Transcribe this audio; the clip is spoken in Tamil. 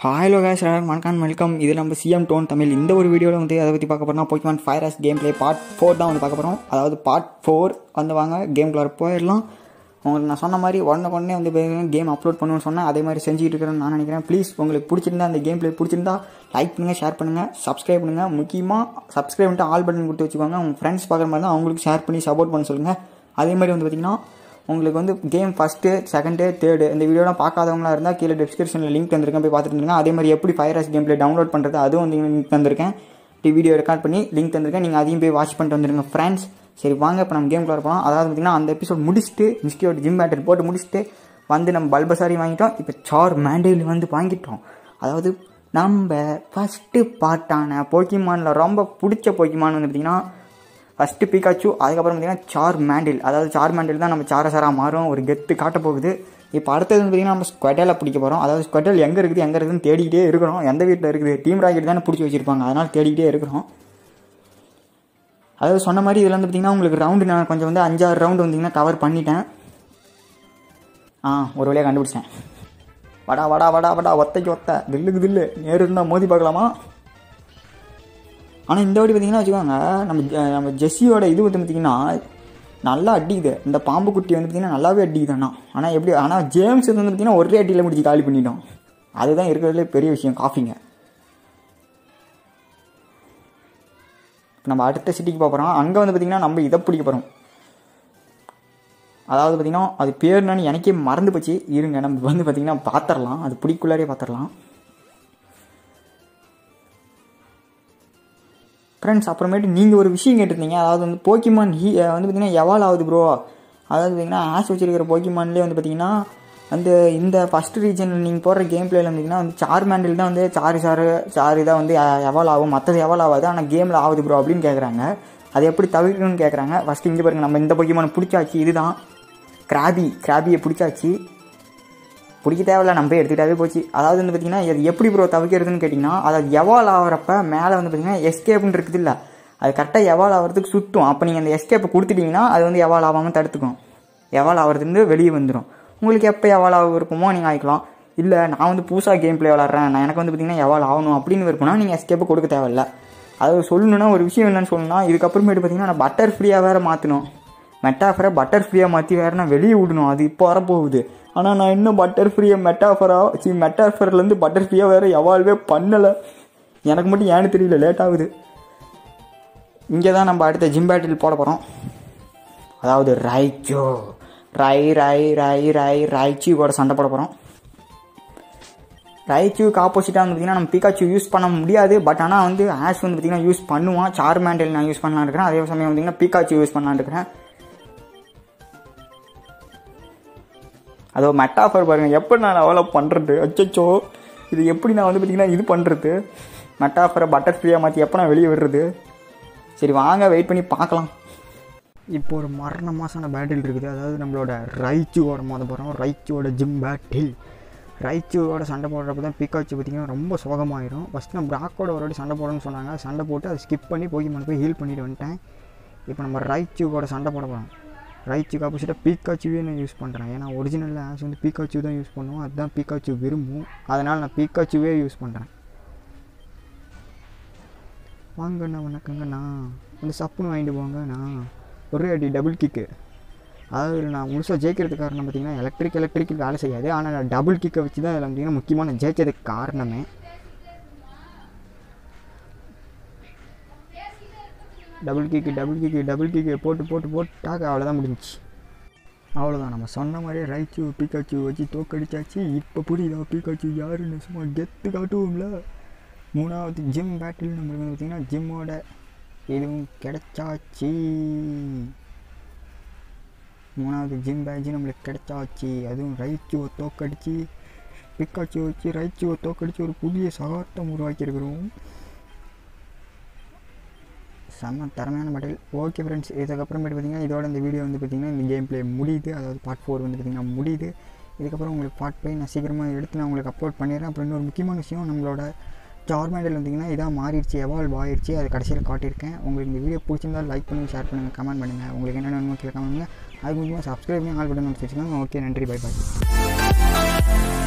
ஹாய்லோ கேஸ் வணக்கம் வெல்கம் இது நம்ம சிஎம் டோன் தமிழ் இந்த ஒரு வீடியோவில் வந்து அதை பற்றி பார்க்க போகிறோம்னா Pokemon fires game play part four தான் வந்து பார்க்க போகிறோம் அதாவது பார்ட் ஃபோர் வந்து வாங்க கேம் குள்ளார போயிடலாம் உங்களுக்கு நான் சொன்ன மாதிரி உடனே உடனே வந்து கேம் அப்லோட் பண்ணுவேன்னு சொன்னேன் அதே மாதிரி செஞ்சுட்டு இருக்கிறேன்னு நான் நினைக்கிறேன் ப்ளீஸ் உங்களுக்கு பிடிச்சிருந்தா அந்த கேம் ப்ளே பிடிச்சிருந்தா லைக் பண்ணுங்கள் ஷேர் பண்ணுங்கள் சப்ஸ்கிரைப் பண்ணுங்கள் முக்கியமாக சப்ஸ்கிரைப் பண்ணிட்டு ஆல் பட்டன் கொடுத்து வச்சுக்கோங்க உங்கள் ஃப்ரெண்ட்ஸ் பார்க்குற மாதிரி தான் அவங்களுக்கு ஷேர் பண்ணி சப்போர்ட் பண்ண சொல்லுங்கள் அதே மாதிரி வந்து பார்த்திங்கன்னா உங்களுக்கு வந்து கேம் ஃபஸ்ட்டு செகண்டு தேர்டு இந்த வீடியோலாம் பார்க்காதவங்களா இருந்தால் கீழே டிஸ்கிரிப்ஷனில் லிங்க் தந்திருக்கேன் போய் பார்த்துட்டு இருங்க அதே மாதிரி எப்படி ஃபயரஸ் கேம் ப்ளே டவுன்லோட் பண்ணுறது அதுவும் வந்து லிங்க் தந்திருக்கேன் டி வீடியோ ரெக்கார்ட் பண்ணி லிங்க் தந்திருக்கேன் நீங்கள் அதையும் போய் வாட்ச் பண்ணிட்டு வந்துருங்க ஃப்ரெண்ட்ஸ் சரி வாங்க இப்போ நம்ம கேம் போகலாம் அதாவது பார்த்திங்கன்னா அந்த எபிசோட் முடிச்சுட்டு மிஸ்கியோட ஜிம் பேட்டர் போட்டு முடிச்சுட்டு வந்து நம்ம பல்பசாரி வாங்கிட்டோம் இப்போ சார் மேண்டேல் வந்து வாங்கிட்டோம் அதாவது நம்ம ஃபஸ்ட்டு பார்ட்டான போக்கிமானில் ரொம்ப பிடிச்ச போக்கிமான் வந்து பார்த்திங்கன்னா ஃபஸ்ட்டு பீகாச்சு அதுக்கப்புறம் பார்த்தீங்கன்னா சார் மேண்டில் அதாவது சார் மேண்டில் தான் நம்ம சாரசாரா மாறும் ஒரு கெத்து காட்ட போகுது இப்போ அடுத்தது வந்து பார்த்தீங்கன்னா நம்ம ஸ்குவெட்டலை பிடிக்க போகிறோம் அதாவது ஸ்குவெட்டல் எங்கே இருக்குது எங்கே இருக்குதுன்னு தேடிக்கிட்டே இருக்கிறோம் எந்த வீட்டில் இருக்குது டீம் ராக்கெட் தானே பிடிச்சி வச்சிருப்பாங்க அதனால் தேடிக்கிட்டே இருக்கிறோம் அதாவது சொன்ன மாதிரி இதில் வந்து பார்த்தீங்கன்னா உங்களுக்கு ரவுண்டு நான் கொஞ்சம் வந்து அஞ்சாறு ரவுண்டு வந்தீங்கன்னா கவர் பண்ணிட்டேன் ஆ ஒரு வழியாக கண்டுபிடிச்சேன் வடா வடா வடா வடா ஒத்தைக்கு ஒத்த தில்லுக்கு தில்லு நேரு இருந்தால் மோதி பார்க்கலாமா ஆனால் இந்த வாட்டி பார்த்தீங்கன்னா வச்சுக்கோங்க நம்ம ஜ- நம்ம ஜெஸ்ஸியோட இது வந்து பார்த்தீங்கன்னா நல்லா அடிக்குது இந்த பாம்பு குட்டி வந்து பார்த்தீங்கன்னா நல்லாவே அடிக்குது அண்ணா ஆனால் எப்படி ஆனால் ஜேம்ஸ் வந்து பார்த்தீங்கன்னா ஒரே அடியில் முடிச்சு காலி பண்ணிட்டோம் அதுதான் இருக்கிறதுலே பெரிய விஷயம் காஃபிங்க நம்ம அடுத்த சிட்டிக்கு போகிறோம் அங்கே வந்து பார்த்தீங்கன்னா நம்ம இதை பிடிக்க போகிறோம் அதாவது பார்த்தீங்கன்னா அது பேர் என்னன்னு எனக்கே மறந்து போச்சு இருங்க நம்ம வந்து பார்த்தீங்கன்னா பார்த்துடலாம் அது பிடிக்குள்ளாரே பார்த்துடலாம் ஃப்ரெண்ட்ஸ் அப்புறமேட்டு நீங்கள் ஒரு விஷயம் கேட்டிருந்தீங்க அதாவது வந்து போக்கிமான் ஹீ வந்து பார்த்தீங்கன்னா எவால் ஆகுது ப்ரோ அதாவது பார்த்தீங்கன்னா ஆஷ் வச்சிருக்கிற போக்கிமான்லேயே வந்து பார்த்தீங்கன்னா அந்த இந்த ஃபஸ்ட் ரீஜனில் நீங்கள் போடுற கேம் பிளேயில் வந்தீங்கன்னா வந்து சார் மேண்டில் தான் வந்து சாரு சாரு சாரு தான் வந்து எவால் ஆகும் மற்றது எவால் ஆகாது ஆனால் கேமில் ஆகுது ப்ரோ அப்படின்னு கேட்குறாங்க அது எப்படி தவிர்க்கணும்னு கேட்குறாங்க ஃபஸ்ட்டு இங்கே பாருங்க நம்ம இந்த போக்கிமான் பிடிச்சாச்சு இதுதான் கிராபி கிராபியை பிடிச்சாச்சு பிடிக்க தேவையில்ல நம்ம போய் எடுத்துக்கிட்டாவே போச்சு அதாவது வந்து பார்த்தீங்கன்னா இது எப்படி ப்ரோ தவிர்க்கிறதுன்னு கேட்டிங்கன்னா அதாவது எவால் ஆகிறப்ப மேலே வந்து பார்த்தீங்கன்னா எஸ்கேப்னு இருக்குது இல்லை அது கரெக்டாக எவால் ஆகிறதுக்கு சுற்றும் அப்போ நீங்கள் அந்த எஸ்கேப்பை கொடுத்துட்டீங்கன்னா அது வந்து எவால் ஆகாமல் தடுத்துக்கும் எவால் ஆகிறதுலேருந்து வெளியே வந்துடும் உங்களுக்கு எப்போ எவால் ஆக விருப்பமோ நீங்கள் ஆகிக்கலாம் இல்லை நான் வந்து புதுசாக கேம் ப்ளே விளாட்றேன் நான் எனக்கு வந்து பார்த்தீங்கன்னா எவால் ஆகணும் அப்படின்னு விருப்பம்னா நீங்கள் எஸ்கேப்பை கொடுக்க தேவையில்ல அது சொல்லணும்னா ஒரு விஷயம் என்னன்னு சொல்லணும்னா இதுக்கப்புறமேட்டு பார்த்தீங்கன்னா நான் பட்டர் ஃப்ரீயாக வேறு மாற்றணும் மெட்டாஃபரை பட்டர் ஃப்ரீயாக மாற்றி வேறு நான் வெளியே விடணும் அது இப்போ வரப்போகுது ஆனால் நான் இன்னும் பட்டர் ஃப்ரீயாக மெட்டாஃபராக சி மெட்டாஃபர்லேருந்து பட்டர் ஃப்ரீயாக வேறு எவால்வே பண்ணலை எனக்கு மட்டும் ஏன்னு தெரியல லேட் ஆகுது இங்கே தான் நம்ம அடுத்த ஜிம் பேட்டில் போட போகிறோம் அதாவது ரைச்சோ ரை ரை ரை ரை ரைச்சி கூட சண்டை போட போகிறோம் ரைச்சுக்கு ஆப்போசிட்டாக வந்து பார்த்தீங்கன்னா நம்ம பிகாச்சு யூஸ் பண்ண முடியாது பட் ஆனால் வந்து ஆஷ் வந்து பார்த்தீங்கன்னா யூஸ் பண்ணுவான் சார் மேண்டல் நான் யூஸ் பண்ணலான்னு இருக்கிறேன் அதே சமயம் பார்த்தீங்கன்னா பிகாச்சு யூஸ் பண்ணலான்னு இருக்கிறேன் அதோ மெட்டாஃபர் பாருங்க எப்படி நான் டெவலப் பண்ணுறது அச்சச்சோ இது எப்படி நான் வந்து பார்த்தீங்கன்னா இது பண்ணுறது மெட்டாஃபரை பட்டர் ஃப்ரீயாக மாற்றி எப்போ நான் வெளியே விடுறது சரி வாங்க வெயிட் பண்ணி பார்க்கலாம் இப்போ ஒரு மரண மாசான பேட்டில் இருக்குது அதாவது நம்மளோட ரைச்சுவோட மோத போகிறோம் ரைச்சுவோட ஜிம் பேட்டில் ரைச்சுவோட சண்டை போடுறப்ப தான் பிகாச்சு பார்த்தீங்கன்னா ரொம்ப சோகமாயிரும் ஃபஸ்ட்டு நான் பிராக்கோட ஒரு வாட்டி சண்டை போடணும்னு சொன்னாங்க சண்டை போட்டு அதை ஸ்கிப் பண்ணி போய் போய் ஹீல் பண்ணிட்டு வந்துட்டேன் இப்போ நம்ம ரைச்சுவோட சண்டை போட போகிறோம் ரைச்சுக்கு ஆப்போசிட்டாக பீக்காச்சுவே நான் யூஸ் பண்ணுறேன் ஏன்னா ஒரிஜினல் ஆஸ் வந்து பீக்காச்சு தான் யூஸ் பண்ணுவோம் அதுதான் பீக்காச்சு விரும்பும் அதனால் நான் பீக்காச்சுவே யூஸ் பண்ணுறேன் வாங்கண்ணா வணக்கங்கண்ணா வந்து சப்புன்னு வாங்கிட்டு போங்கண்ணா ஒரே அடி டபுள் கிக்கு அதாவது நான் முழுசாக ஜெயிக்கிறதுக்கு காரணம் பார்த்தீங்கன்னா எலக்ட்ரிக் எலக்ட்ரிக் வேலை செய்யாது ஆனால் நான் டபுள் கிக்கை வச்சு தான் இதில் பார்த்தீங்கன்னா முக்கியமாக நான் ஜெயிச்சதுக்கு காரணமே double kick double kick double kick போட்டு போட்டு போட்டாக்க அவ்வளோதான் முடிஞ்சிச்சு அவ்வளோதான் நம்ம சொன்ன மாதிரியே ரைச்சு பீக்காச்சு வச்சு தோக்கடிச்சாச்சு இப்போ புரியுதா பீக்காச்சு யாருன்னு சும்மா கெத்து காட்டுவோம்ல மூணாவது ஜிம் பேட்டில் நம்மளுக்கு வந்து பார்த்திங்கன்னா ஜிம்மோட இதுவும் கிடைச்சாச்சு மூணாவது ஜிம் பேட்ஜ் நம்மளுக்கு கிடைச்சாச்சு அதுவும் ரைச்சுவை தோக்கடிச்சு பிக்காச்சு வச்சு ரைச்சுவை தோக்கடிச்சு ஒரு புதிய சகார்த்தம் உருவாக்கியிருக்கிறோம் செம்ம திறமையான பேட்டில் ஓகே ஃப்ரெண்ட்ஸ் இதுக்கப்புறமேட்டு பார்த்தீங்கன்னா இதோட இந்த வீடியோ வந்து பார்த்திங்கன்னா இந்த கேம் ப்ளே முடியுது அதாவது பார்ட் ஃபோர் வந்து பார்த்திங்கன்னா முடியுது இதுக்கப்புறம் உங்களுக்கு பார்ட் ஃபைவ் நான் சீக்கிரமாக எடுத்து நான் உங்களுக்கு அப்லோட் பண்ணிடுறேன் அப்புறம் இன்னொரு முக்கியமான விஷயம் நம்மளோட ஜார்மேண்டில் வந்தீங்கன்னா இதாக மாறிடுச்சு எவால்வ் ஆயிடுச்சு அது கடைசியில் காட்டியிருக்கேன் உங்களுக்கு இந்த வீடியோ பிடிச்சிருந்தா லைக் பண்ணுங்கள் ஷேர் பண்ணுங்கள் கமெண்ட் பண்ணுங்கள் உங்களுக்கு என்ன வேணுமோ கீழே கமெண்ட் பண்ணுங்கள் அது முக்கியமாக சப்ஸ்கிரைப் பண்ணி ஆல் பட்டன் வச்சுக்கோங்க ஓகே நன்றி பை பாய்